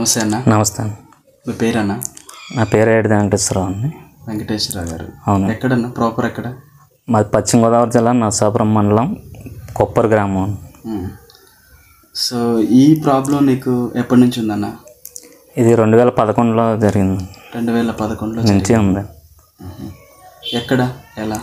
నమస్తే అన్న నమస్తే అండి మీ పేరన్న నా పేరు ఏడు వెంకటేశ్వరరావు అండి వెంకటేశ్వరరావు గారు అవును ఎక్కడన్నా ప్రాపర్ ఎక్కడ మాది పశ్చిమ గోదావరి జిల్లా నరసాపురం మండలం కొప్పర్ గ్రామం ఉమ్. సో ఈ ప్రాబ్లం నీకు ఎప్పటి నుంచి ఉందన్న ఇది రెండు వేల పదకొండులో జరిగింది రెండు వేల పదకొండులో నుంచి ఉంది ఉహు. ఎక్కడ ఎలా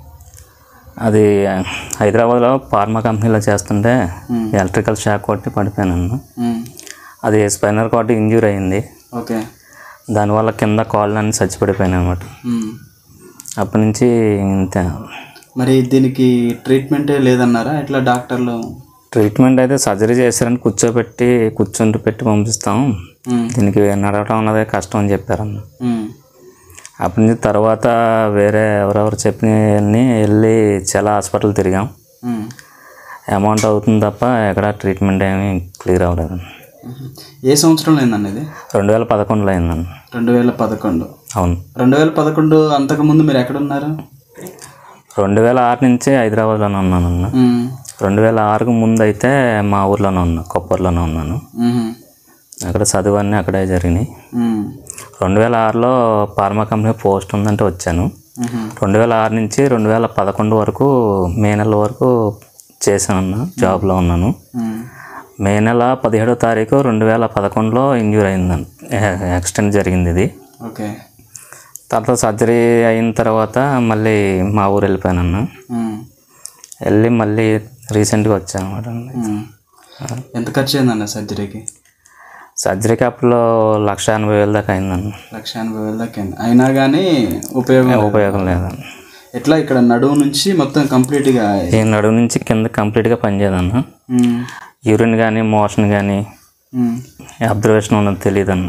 అది హైదరాబాద్లో ఫార్మా కంపెనీలో చేస్తుంటే Hmm. ఎలక్ట్రికల్ షాక్ కొట్టి పడిపోయాను ఉమ్. అది స్పైనల్ కార్డ్ ఇంజ్యూర్ అయింది ఓకే దానివల్ల కింద కాళ్ళు అన్నీ చచ్చిపడిపోయాను అనమాట ఉమ్. అప్పటి నుంచి ఇంత మరి దీనికి ట్రీట్మెంటే లేదన్నారా ఎట్లా డాక్టర్లు ట్రీట్మెంట్ అయితే సర్జరీ చేశారని కూర్చోబెట్టి కూర్చుంటూ పెట్టి పంపిస్తాం ఉమ్. దీనికి నడవటం అన్నదే కష్టం అని చెప్పారన్న ఉమ్. అప్పటి నుంచి తర్వాత వేరే ఎవరెవరు చెప్పినవన్నీ వెళ్ళి చాలా హాస్పిటల్ తిరిగాం ఉమ్. అమౌంట్ అవుతుంది తప్ప ఎక్కడ ట్రీట్మెంట్ ఏమీ క్లియర్ అవ్వలేదు ఉహు. ఏ సంవత్సరంలో అయిందండి ఇది రెండు వేల పదకొండులో అయిందండి రెండు వేల పదకొండు అవును రెండు వేల పదకొండు అంతకుముందు మీరు ఎక్కడ ఉన్నారు రెండు వేల ఆరు నుంచి హైదరాబాద్లోనే ఉన్నానన్న ఉమ్. రెండు వేల ఆరుకు ముందు అయితే మా ఊర్లోనే ఉన్నా కొప్పర్లోనే ఉన్నాను ఉహు. అక్కడ చదువు అన్నీ అక్కడే జరిగినాయి ఉమ్. రెండు వేల ఆరులో ఫార్మా కంపెనీ పోస్ట్ ఉందంటే వచ్చాను ఉహు. రెండు వేల ఆరు నుంచి రెండు వేల పదకొండు వరకు మే నెల వరకు చేశానన్న జాబ్లో ఉన్నాను ఉమ్. మే నెల పదిహేడో తారీఖు రెండు వేల పదకొండులో ఇంజ్యూర్ అయిందండి యాక్సిడెంట్ జరిగింది ఇది ఓకే తర్వాత సర్జరీ అయిన తర్వాత మళ్ళీ మా ఊరు వెళ్ళిపోయానన్న ఉమ్. వెళ్ళి మళ్ళీ రీసెంట్గా వచ్చాను అనమాట ఉమ్. ఎంత ఖర్చు అయిందన్న సర్జరీకి సర్జరీకి అప్పుడు లక్ష ఎనభై వేల దాకా అయిందన్న లక్ష ఎనభై వేల దాకా అయింది అయినా కానీ ఉపయోగం లేదు. ఉపయోగం లేదన్న ఎట్లా ఇక్కడ నడువు నుంచి మొత్తం కంప్లీట్గా ఈ నడుము నుంచి కింద కంప్లీట్గా పనిచేయదన్న ఉమ్. యూరిన్ కానీ మోషన్ కానీ ఉమ్. అబ్జర్వేషన్ ఉన్నది తెలియదన్న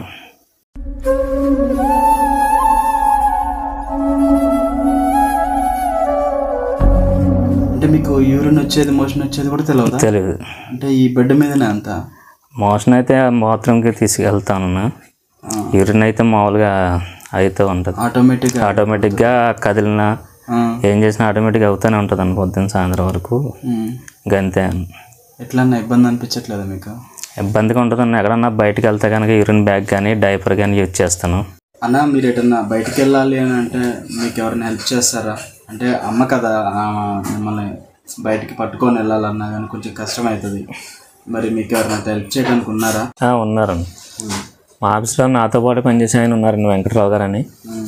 అంటే మీకు యూరిన్ వచ్చేది మోషన్ వచ్చేది కూడా తెలియదా తెలియదు అంటే ఈ బెడ్ మీదనే అంత మోషన్ అయితే బాత్రూమ్కి తీసుకెళ్తాను యూరిన్ అయితే మామూలుగా అవుతూ ఉంటుంది ఆటోమేటిక్గా ఆటోమేటిక్గా కదిలినా ఆ. ఏం చేసినా ఆటోమేటిక్గా అవుతూనే ఉంటుంది అని పొద్దున్న సాయంత్రం వరకు ఉమ్. గంతే ఎట్లన్నా ఇబ్బంది అనిపించట్లేదా మీకు ఇబ్బందిగా ఉంటుందన్న ఎక్కడన్నా బయటకు వెళ్తే కనుక యూరిన్ బ్యాగ్ కానీ డైపర్ కానీ యూజ్ చేస్తాను అన్న మీరు ఎటన్నా బయటికి వెళ్ళాలి అని అంటే మీకు ఎవరైనా హెల్ప్ చేస్తారా అంటే అమ్మ కదా ఆమె మిమ్మల్ని బయటికి పట్టుకొని వెళ్ళాలన్నా కానీ కొంచెం కష్టం అవుతుంది మరి మీకు ఎవరైనా హెల్ప్ చేయడానికి ఉన్నారా ఆ, ఉన్నారు మా ఆఫీస్లో నాతో పాటు పనిచేసే ఆయన ఉన్నారండి వెంకటరావు గారు అని ఉమ్.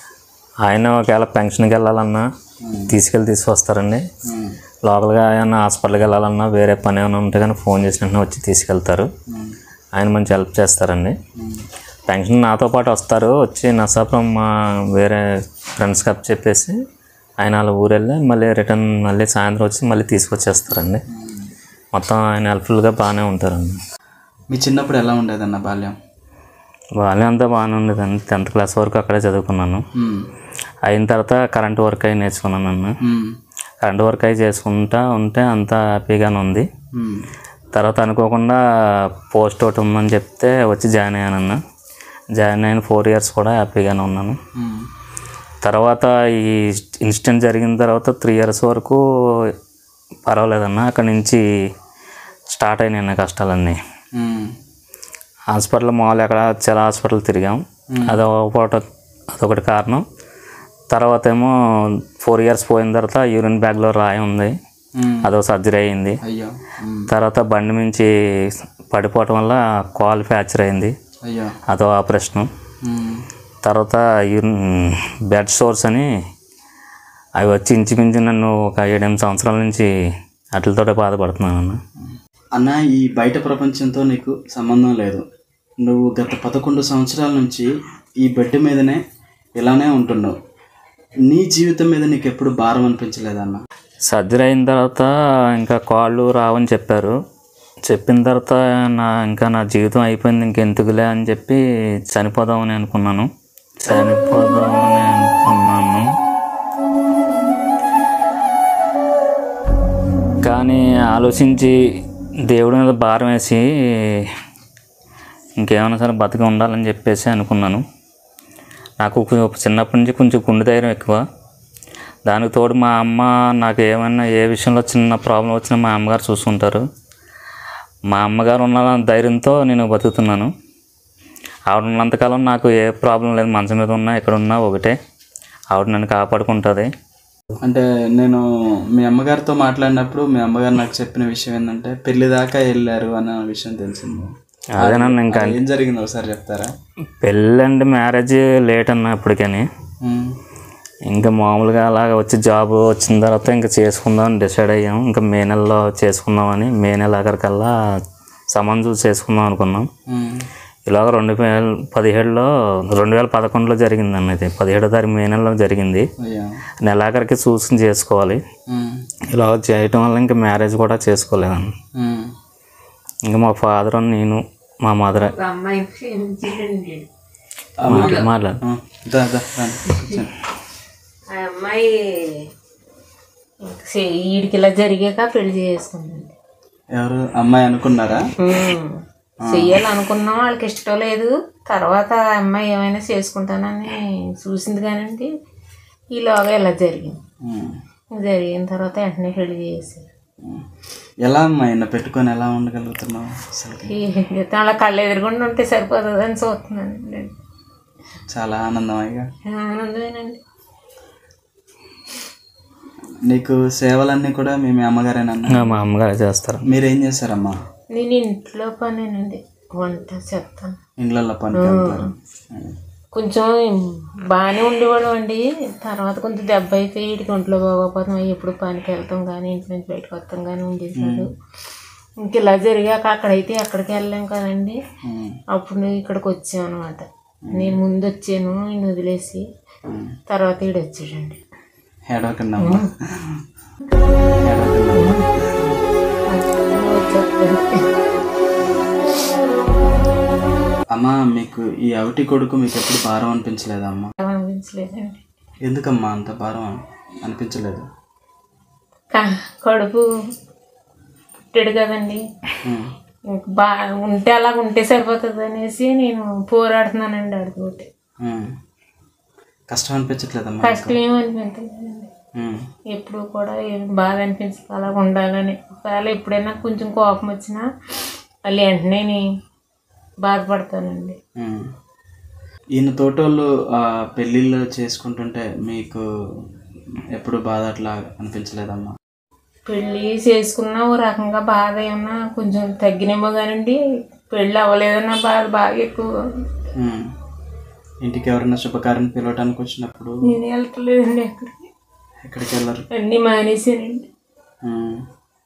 ఆయన ఒకవేళ పెన్షన్కి వెళ్ళాలన్నా తీసుకెళ్ళి తీసుకొస్తారండి ఉమ్. లోకల్గా ఏమైనా హాస్పిటల్కి వెళ్ళాలన్నా వేరే పని ఏమైనా ఉంటే కానీ ఫోన్ చేసిన వెంటనే వచ్చి తీసుకెళ్తారు ఉమ్. ఆయన మంచి హెల్ప్ చేస్తారండి ఉమ్. పెన్షన్ నాతో పాటు వస్తారు వచ్చి నసాపురం మా వేరే ఫ్రెండ్స్కి అప్ చెప్పేసి ఆయన వాళ్ళ ఊరు వెళ్ళి మళ్ళీ రిటర్న్ మళ్ళీ సాయంత్రం వచ్చి మళ్ళీ తీసుకొచ్చేస్తారండి మొత్తం ఆయన హెల్ప్ఫుల్గా బాగానే ఉంటారండి మీ చిన్నప్పుడు ఎలా ఉండేదన్న బాల్యం బాగానే అంతా బాగానే ఉండేదండి టెన్త్ క్లాస్ వరకు అక్కడే చదువుకున్నాను ఉమ్. అయిన తర్వాత కరెంట్ వర్క్ అయి నేర్చుకున్నాను అన్న ఉమ్. కరెంట్ వర్క్ అయి చేసుకుంటా ఉంటే అంతా హ్యాపీగానే ఉంది ఉమ్. తర్వాత అనుకోకుండా పోస్ట్ ఒకటి ఉందని చెప్తే వచ్చి జాయిన్ అయ్యానన్న జాయిన్ అయిన ఫోర్ ఇయర్స్ కూడా హ్యాపీగానే ఉన్నాను ఉమ్. తర్వాత ఈ ఇన్సిడెంట్ జరిగిన తర్వాత త్రీ ఇయర్స్ వరకు పర్వాలేదన్న అక్కడి నుంచి స్టార్ట్ అయినాయి అన్న కష్టాలన్నీ ఉమ్. హాస్పిటల్ మామూలు అక్కడ చాలా హాస్పిటల్ తిరిగాం అదొకటి అదొకటి కారణం తర్వాత ఏమో ఫోర్ ఇయర్స్ పోయిన తర్వాత యూరిన్ బ్యాగ్లో రాయి ఉంది ఉమ్. అదో సర్జరీ అయింది అయ్యో ఉమ్. తర్వాత బండి మించి పడిపోవటం వల్ల కాల్ ఫ్రాక్చర్ అయింది అయ్యో అదో ఆపరేషను ఉమ్. తర్వాత యూరిన్ బెడ్ సోర్స్ అని అవి వచ్చి ఇంచుమించు నన్ను ఒక ఏడెనిమిది సంవత్సరాల నుంచి అట్లతోటే బాధపడుతున్నాను అన్న అన్న ఈ బయట ప్రపంచంతో నీకు సంబంధం లేదు నువ్వు గత పదకొండు సంవత్సరాల నుంచి ఈ బెడ్ మీదనే ఇలానే ఉంటున్నావు నీ జీవితం మీద నీకు ఎప్పుడు భారం అనిపించలేదన్న సర్జరీ అయిన తర్వాత ఇంకా కాళ్ళు రావని చెప్పారు చెప్పిన తర్వాత నా ఇంకా నా జీవితం అయిపోయింది ఇంకెందుకులే అని చెప్పి చనిపోదామని అనుకున్నాను చనిపోదామని అనుకున్నాను కానీ ఆలోచించి దేవుడి మీద భారం వేసి ఇంకేమైనా సరే బతికి ఉండాలని చెప్పేసి అనుకున్నాను నాకు కొ- చిన్నప్పటి నుంచి కొంచెం గుండె ధైర్యం ఎక్కువ దానికి తోడు మా అమ్మ నాకు ఏమైనా ఏ విషయంలో చిన్న ప్రాబ్లం వచ్చినా మా అమ్మగారు చూసుకుంటారు మా అమ్మగారు ఉన్న ధైర్యంతో నేను బతుకుతున్నాను ఆవిడ ఉన్నంతకాలం నాకు ఏ ప్రాబ్లం లేదు మంచం మీద ఉన్నా ఎక్కడ ఉన్నా ఒకటే ఆవిడ నన్ను కాపాడుకుంటుంది అంటే నేను మీ అమ్మగారితో మాట్లాడినప్పుడు మీ అమ్మగారు నాకు చెప్పిన విషయం ఏంటంటే పెళ్లి దాకా వెళ్ళారు అన్న విషయం తెలిసింది అదేనన్ను ఇంకా అది ఏం జరిగింది ఒకసారి చెప్తారా పెళ్ళి అంటే మ్యారేజ్ లేట్ అన్న ఇప్పటికని ఉమ్, ఇంకా మామూలుగా అలాగ వచ్చి జాబ్ వచ్చిన తర్వాత ఇంకా చేసుకుందాం అని డిసైడ్ అయ్యాం ఇంకా మే నెలలో చేసుకుందామని మే నెల ఆఖరికల్లా సంబంధం చూసి చేసుకుందాం అనుకున్నాం ఉమ్, ఇలాగ రెండు వేల పదిహేడులో రెండు వేల పదకొండులో జరిగింది అన్న ఇది పదిహేడో తారీఖు మే నెలలో జరిగింది అయ్యా నెలాఖరికి చూసుకుని చేసుకోవాలి ఉమ్, ఇలా చేయటం వల్ల ఇంకా మ్యారేజ్ కూడా చేసుకోలేదన్న ఉమ్, ఇంకా మా ఫాదర్ నేను మా మదర్ అమ్మాయి క్షమించండి మాట్లాడు ఆ, దా దా రండి, కూర్చోండి. ఆ అమ్మాయి ఇంక సే- ఈడికి ఇలా జరిగాక పెళ్లి చేసుకుందండి ఎవరు అమ్మాయి అనుకున్నారా చెయ్యాలనుకున్నాం వాళ్ళకి ఇష్టం లేదు తర్వాత ఆ అమ్మాయి ఏమైనా చేసుకుంటానని చూసింది కానండి ఈలోగా ఇలా జరిగింది ఉమ్, జరిగిన తర్వాత వెంటనే పెళ్లి చేశారు ఉమ్. ఎలా అమ్మాయి ఈయన పెట్టుకొని ఎలా ఉండగలుగుతున్నావు అసలుకి ఏం చేస్తాం అలా కళ్ళు ఎదురుగుండా ఉంటే సరిపోతుందని చూస్తున్నానండి చాలా ఆనందమైగా ఆనందమేనండి నీకు సేవలన్నీ కూడా మీ మీ అమ్మగారేనన్నా మా అమ్మగారు చేస్తారు మీరేం చేస్తారమ్మా నేను ఇంట్లో పనేనండి వంట చేస్తాను ఇండ్లలో పనికి వెళ్తారు కొంచెం బాగానే ఉండేవాడు అండి తర్వాత కొంచెం దెబ్బ అయితే వీడికి ఒంట్లో బాగోపోతాం ఎప్పుడు పనికి వెళ్తాం కానీ ఇంటి నుంచి బయటకు వస్తాం కానీ ఉండేసాడు ఇంక ఇలా జరిగాక అక్కడైతే ఎక్కడికి వెళ్ళాం కదండి ఉమ్, అప్పుడు నేను ఇక్కడికి వచ్చాం అనమాట నేను ముందు వచ్చాను ఈయన వదిలేసి ఉమ్. తర్వాత ఈడు వచ్చాడండి ఏడవకండి అమ్మా ఏడవకండి అమ్మా. అమ్మా మీకు ఈ అవిటి కొడుకు మీకు ఎప్పుడు భారం అనిపించలేదా అమ్మా అనిపించలేదండి ఎందుకమ్మా అంత భారం అనిపించలేదు క- కడుపు పుట్టాడు కదండి ఉమ్, ఇంక బా ఉంటే అలా ఉంటే సరిపోతుంది అనేసి నేను పోరాడుతున్నానండి ఆడితోటి ఉమ్. కష్టం అనిపించట్లేదమ్మా కష్టం ఏం అనిపించలేదండి ఉమ్, ఎప్పుడు కూడా ఏం బాధ అనిపించదు అలా ఉండాలని ఒకవేళ ఎప్పుడైనా కొంచెం కోపం వచ్చినా మళ్ళీ వెంటనే నే- బాధపడతానండి ఉమ్. ఈయన తోటోళ్ళు ఆ పెళ్ళిళ్ళు చేసుకుంటుంటే మీకు ఎప్పుడు బాధ అట్లా అనిపించలేదమ్మా పెళ్ళి చేసుకున్నా ఓ రకంగా బాధ ఏమన్నా కొంచెం తగ్గినేమో కానండి పెళ్ళి అవ్వలేదన్న బాధ బాగా ఎక్కువ ఉమ్. ఇంటికి ఎవరైనా శుభకార్యం పిలవటానికి వచ్చినప్పుడు నేను వెళ్తలేదండి ఎక్కడికి ఎక్కడికి వెళ్ళరు అన్నీ మానేసానండి ఉమ్.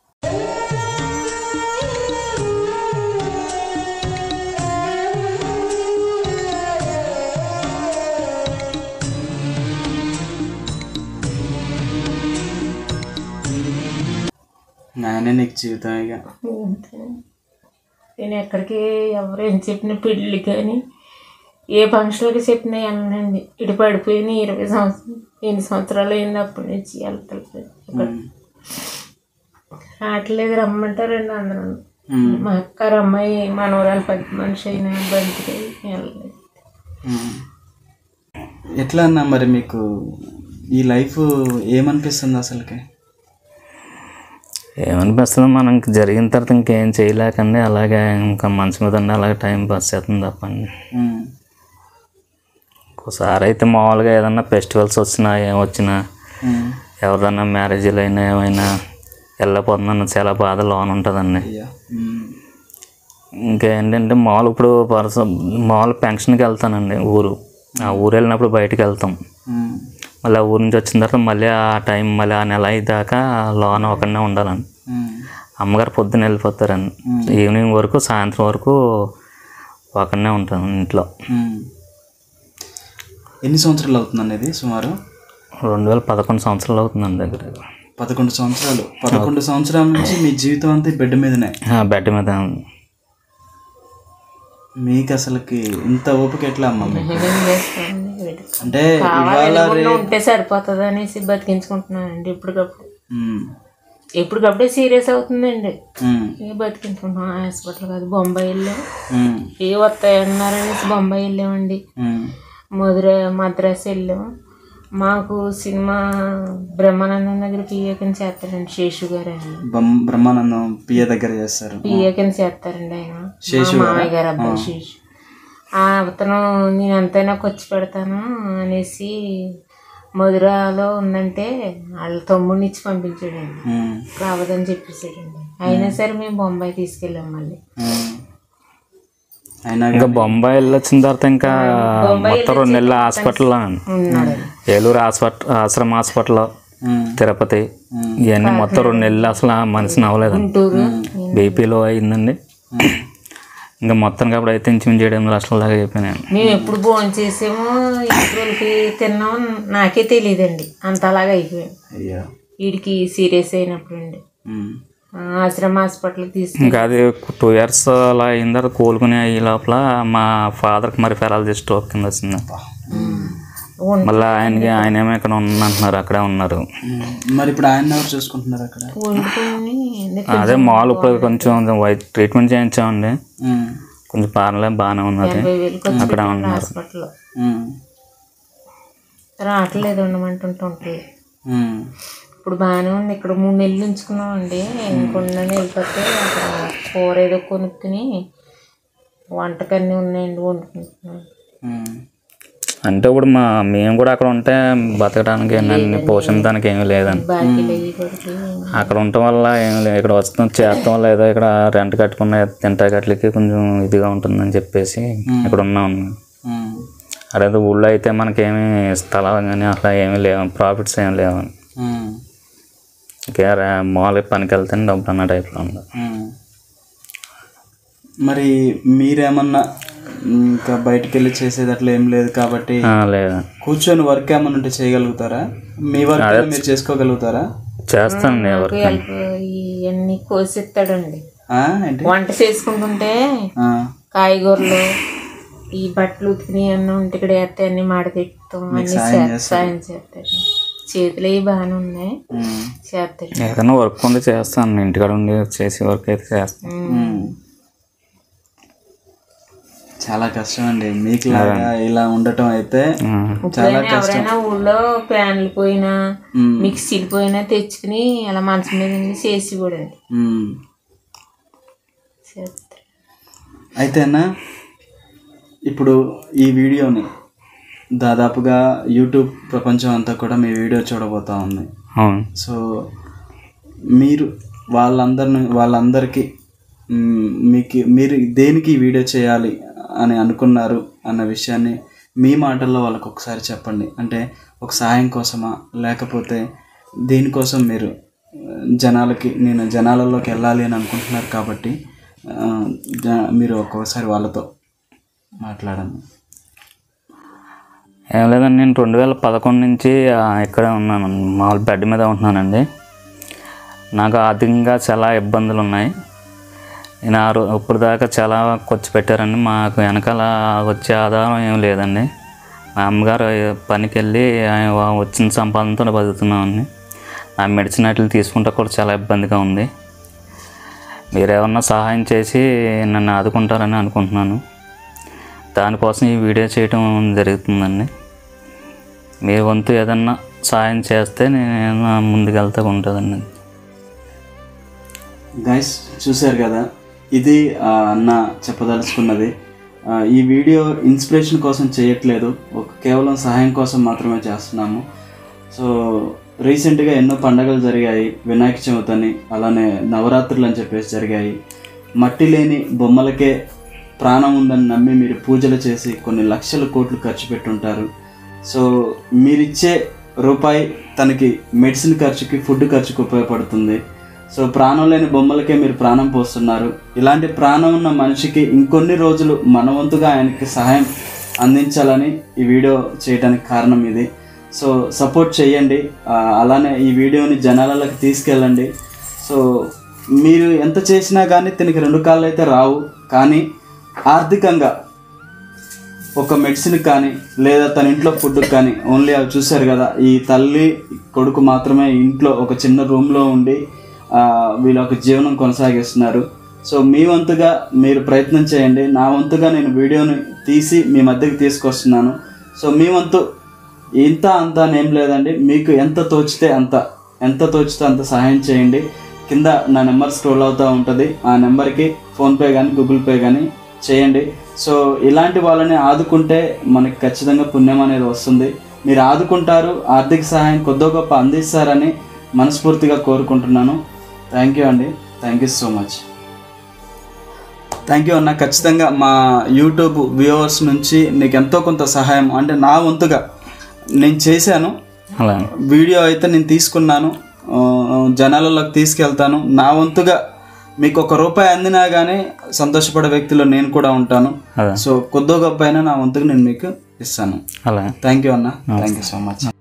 నాయనే నీకు జీవితం ఇక అంతేనండి. నేను ఎక్కడికి ఎవరు ఏం చెప్పిన పెళ్ళి కానీ ఏ ఫంక్షన్కి చెప్పినా వెళ్ళనండి ఇటు పడిపోయిన ఇరవై సంవత్సరాలు ఎన్ని సంవత్సరాలు అయింది అప్పటి నుంచి వెళ్తలేదు ఉమ్. రావట్లేదు రమ్మంటారండి అందరూ ఉమ్. మా అక్క అమ్మాయి మనవరాలు పెద్ద మనిషి అయినా బంతికి వెళ్ళలేదు ఉమ్. ఎట్లా అన్నా మరి మీకు ఈ లైఫ్ ఏమనిపిస్తుంది అసలుకి ఏమనిపిస్తుంది మనం ఇంక జరిగిన తర్వాత ఇంకేం చేయలేకండి అలాగే ఇంకా మంచం మీద ఉండి అలాగే టైం పాస్ చేస్తుంది తప్పండి ఉమ్. ఒకసారి అయితే మామూలుగా ఏదన్నా ఫెస్టివల్స్ వచ్చినా ఏం వచ్చినా ఉమ్. ఎవరిదన్నా మ్యారేజ్లు అయినా ఏమైనా వెళ్ళకపోతున్నాను చాలా బాధ లోన్ ఉంటుందండి అయ్యా ఉమ్. ఇంకేంటంటే మామూలు ఇప్పుడు పర్స మామూలు పెన్షన్కి వెళ్తానండి ఊరు ఆ ఊరు వెళ్ళినప్పుడు బయటికి వెళ్తాం ఉమ్. మళ్ళీ ఆ ఊరు నుంచి వచ్చిన తర్వాత మళ్ళీ ఆ టైం మళ్ళీ ఆ నెల అయ్యేదాకా లోన ఒకనే ఉండాలండి ఉమ్. అమ్మగారు పొద్దున్న వెళ్ళిపోతారండి ఈవినింగ్ వరకు సాయంత్రం వరకు ఒకనే ఉంటాను ఇంట్లో ఉమ్. ఎన్ని సంవత్సరాలు అవుతుందండి ఇది సుమారు రెండు వేల పదకొండు సంవత్సరాలు అవుతుందండి దగ్గర పదకొండు సంవత్సరాలు పదకొండు సంవత్సరాల నుంచి మీ జీవితం అంతా ఈ బెడ్ మీదనే బెడ్ మీద మీకు అసలుకి ఇంత ఓపిక ఎట్లా అమ్మా మీకు ఏం చేస్తానండి వీడు. అంటే కావాలి ఇవాళ ఎదురుగుండా ఉంటే సరిపోతుంది అనేసి బతికించుకుంటున్నానండి ఇప్పటికప్పుడు ఉమ్. ఎప్పటికప్పుడే సీరియస్ అవుతుందండి ఉమ్. ఏ బతికించుకుంటున్నాం హాస్పిటల్ కాదు బొంబాయి వెళ్ళాం ఉమ్. ఏ వస్తాయన్నారనేసి బొంబాయి వెళ్ళామండి ఉమ్. మధుర మద్రాసు వెళ్ళాం మాకు సినిమా బ్రహ్మానందం దగ్గర పిఏ కింద చేస్తారండి శేషు గారు ఆయన బం- బ్రహ్మానందం పియ దగ్గర చేస్తారు పిఏ కింద చేస్తారండి ఆయన మా మామయ్య గారు అబ్బాయి శేషు ఆ అతను నేను ఎంతైనా ఖర్చు పెడతాను అనేసి మధురలో ఉందంటే వాళ్ళ తమ్ముడిని ఇచ్చి పంపించాడండి ఉమ్, రావద్దని చెప్పేసాడండి అయినా సరే మేము బొంబాయి తీసుకెళ్ళాం మళ్ళీ ఉమ్. అయినా ఇంకా బొంబాయి వెళ్ళొచ్చిన తర్వాత ఇంకా మొత్తం రెండు నెలలు హాస్పిటల్లో ఉన్నాడండి ఏలూరు హాస్పిటల్ ఆశ్రమ హాస్పిటల్లో ఉమ్, తిరుపతి ఇవన్నీ మొత్తం రెండు నెలలు అసలు ఆ మనిషిని అవ్వలేదు గుంటూరు బీపీలో అయిందండి ఇంకా మొత్తం అప్పుడు అయితే ఇంచుమించు ఏడు ఎనిమిది లక్షల దాకా అయిపోయినాను మేము ఎప్పుడు భోజనం చేసామో ఇంట్లోకి తిన్నామో నాకే తెలియదండి అంతలాగా అయిపోయాం అయ్యో వీడికి సీరియస్ అయినప్పుడు అండి ఉమ్, ఆశ్రమ హాస్పిటల్కి తీసుకు ఇంకా అది టూ ఇయర్స్ అలా అయిన తర్వాత కోలుకునే అయ్యే లోపల మా ఫాదర్కి మరి పెరాలజిస్ట్ స్ట్రోక్ కింద వచ్చింది ఉం- మళ్ళీ ఆయనకి ఆయన ఏమో ఇక్కడ ఉందంటున్నారు అక్కడే ఉన్నారు ఉమ్. మరి ఇప్పుడు ఆయన ఎవరు చూసుకుంటున్నారు అక్కడ వండుకొని అదే మామూలు ఇప్పుడు కొంచెం వైట్ ట్రీట్మెంట్ చేయించామండి ఉమ్, కొంచెం పారలే బాగానే ఉన్నది ఎనభై వేలకు వచ్చి అక్కడ ఉన్నారు హాస్పిటల్లో ఉమ్, రావట్లేదు ఉండమంటుంటే ఉమ్, ఇప్పుడు బాగానే ఉంది ఇక్కడ మూడు నెలలు ఉంచుకున్నామండి ఇంకొన్ని నెలలు వెళ్ళిపోతే అక్కడ కూర ఏదో కొనుక్కుని వంటకన్నీ ఉన్నాయండి వండుకుంటున్నాం ఉమ్. అంటే ఇప్పుడు మా మేము కూడా అక్కడ ఉంటే బతకడానికి నన్ను పోషించడానికి ఏమీ లేదండి బాకీలు అవి కొడుకు అక్కడ ఉండటం వల్ల ఏమీ లేదు ఇక్కడ వస్తాం చేస్తాం వల్ల ఏదో ఇక్కడ రెంట్ కట్టుకున్న తింటా గట్లకి కొంచెం ఇదిగా ఉంటుందని చెప్పేసి ఇక్కడ ఉన్నాం ఉమ్, అదే ఊళ్ళో అయితే మనకేమీ స్థలం కానీ అట్లా ఏమీ లేవు ప్రాఫిట్స్ ఏమి లేవు ఉమ్, ఇంకా మామూలుగా పనికి వెళ్తే డబ్బులు అన్న టైప్లో ఉంది ఉమ్. మరి మీరేమన్నా ఇంకా బయటికి వెళ్ళి చేసేది అట్లా ఏం లేదు కాబట్టి ఆ, లేదు కూర్చొని వర్క్ ఏమన్నా ఉంటే చేయగలుగుతారా మీ వర్క్ మీరు చేసుకోగలుగుతారా చేస్తానండి ఎవరు హెల్ప్ ఇవన్నీ కోసిస్తాడండి ఆ, ఏంటి వంట చేసుకుంటుంటే ఆ, కాయగూరలు ఈ బట్టలు ఉతికినవి అన్నీ ఉంటే ఇక్కడ వేస్తే అన్ని మాడతెట్టుతాం అన్ని చేస్తా- సాయం చేస్తాడు చేతులు అవి బాగానే ఉన్నాయి ఉమ్, చేస్తాడు ఏదైనా వర్క్ ఉండి చేస్తాను ఇంటికాడ ఉండి చేసే వర్క్ అయితే చేస్తాను ఉమ్. చాలా కష్టం అండి మీకు లాగా ఇలా ఉండటం అయితే చాలా ఇప్పుడైనా ఎవరైనా ఊళ్ళో ప్యాన్లు పోయినా మిక్సీలు పోయినా తెచ్చుకుని అలా మంచం మీద ఉండి చేసి కూడా ఉమ్. చేస్తాడు అయితేనా ఇప్పుడు ఈ వీడియోని దాదాపుగా యూట్యూబ్ ప్రపంచం అంతా కూడా మీ వీడియో చూడబోతా ఉంది అవును సో మీరు వాళ్ళందరిని వాళ్ళందరికీ మ్, మీకు మీరు దేనికి ఈ వీడియో చేయాలి అని అనుకున్నారు అన్న విషయాన్ని మీ మాటల్లో వాళ్ళకి ఒకసారి చెప్పండి అంటే ఒక సహాయం కోసమా లేకపోతే దేనికోసం మీరు ఆ, జనాలకి నేను జనాలలోకి వెళ్ళాలి అని అనుకుంటున్నారు కాబట్టి ఆ, జ- మీరు ఒక్కొక్కసారి వాళ్ళతో మాట్లాడండి ఏం లేదండి నేను రెండు వేల పదకొండు నుంచి ఆ, ఇక్కడే ఉన్నాను మామూలు బెడ్ మీద ఉంటున్నానండి నాకు ఆర్థికంగా చాలా ఇబ్బందులు ఉన్నాయి నేను ఆ రో ఇప్పుడు దాకా చాలా ఖర్చు పెట్టారండి మాకు వెనకాల వచ్చే ఆధారం ఏం లేదండి మా అమ్మగారు పనికి వెళ్ళి ఆయన వచ్చిన సంపాదనతో బతుకుతున్నామండి ఆ మెడిసిన్ అట్లు తీసుకుంటే కూడా చాలా ఇబ్బందిగా ఉంది మీరేమన్నా సహాయం చేసి నన్ను ఆదుకుంటారని అనుకుంటున్నాను దానికోసం ఈ వీడియో చేయటం జరుగుతుందండి మీ వంతు ఏదన్నా సాయం చేస్తే నేను ముందుకెళ్తా ఉంటుందండి గైస్ చూశారు కదా ఇది ఆ, అన్న చెప్పదలుచుకున్నది ఆ, ఈ వీడియో ఇన్స్పిరేషన్ కోసం చేయట్లేదు ఒక కేవలం సహాయం కోసం మాత్రమే చేస్తున్నాము సో రీసెంట్గా ఎన్నో పండగలు జరిగాయి వినాయక చవితి అని అలానే నవరాత్రులు అని చెప్పేసి జరిగాయి మట్టి లేని బొమ్మలకే ప్రాణం ఉందని నమ్మి మీరు పూజలు చేసి కొన్ని లక్షల కోట్లు ఖర్చు పెట్టుంటారు సో మీరిచ్చే రూపాయి తనకి మెడిసిన్ ఖర్చుకి ఫుడ్ ఖర్చుకి ఉపయోగపడుతుంది సో ప్రాణం లేని బొమ్మలకే మీరు ప్రాణం పోస్తున్నారు ఇలాంటి ప్రాణం ఉన్న మనిషికి ఇంకొన్ని రోజులు మన వంతుగా ఆయనకి సహాయం అందించాలని ఈ వీడియో చేయడానికి కారణం ఇది సో సపోర్ట్ చేయండి ఆ, అలానే ఈ వీడియోని జనాలలోకి తీసుకెళ్ళండి సో మీరు ఎంత చేసినా కానీ దీనికి రెండు కాళ్ళు అయితే రావు కానీ ఆర్థికంగా ఒక మెడిసిన్ కానీ లేదా తన ఇంట్లో ఫుడ్ కానీ ఓన్లీ అవి చూశారు కదా ఈ తల్లి కొడుకు మాత్రమే ఇంట్లో ఒక చిన్న రూమ్లో ఉండి ఆ, వీళ్ళ ఒక జీవనం కొనసాగిస్తున్నారు సో మీ వంతుగా మీరు ప్రయత్నం చేయండి నా వంతుగా నేను వీడియోని తీసి మీ మధ్యకి తీసుకొస్తున్నాను సో మీ వంతు ఇంత అంత అని ఏం లేదండి మీకు ఎంత తోచితే అంత ఎంత తోచితే అంత సహాయం చేయండి కింద నా నెంబర్ స్క్రోల్ అవుతూ ఉంటుంది ఆ నెంబర్కి ఫోన్పే కానీ గూగుల్ పే కానీ చేయండి సో ఇలాంటి వాళ్ళని ఆదుకుంటే మనకి ఖచ్చితంగా పుణ్యం అనేది వస్తుంది మీరు ఆదుకుంటారు ఆర్థిక సహాయం కొద్దో గొప్ప అందిస్తారని మనస్ఫూర్తిగా కోరుకుంటున్నాను థ్యాంక్ యూ అండి thank you so much thank you అన్న ఖచ్చితంగా మా యూట్యూబ్ వ్యూవర్స్ నుంచి నీకు ఎంతో కొంత సహాయం అంటే నా వంతుగా నేను చేశాను అలా వీడియో అయితే నేను తీసుకున్నాను ఆ, జనాలలోకి తీసుకెళ్తాను నా వంతుగా మీకు ఒక రూపాయి అందినా కానీ సంతోషపడే వ్యక్తిలో నేను కూడా ఉంటాను అదే సో కొద్దో గొప్ప అయినా నా వంతుగా నేను మీకు ఇస్తాను అలా థ్యాంక్ యూ అన్న థ్యాంక్ యూ సో మచ్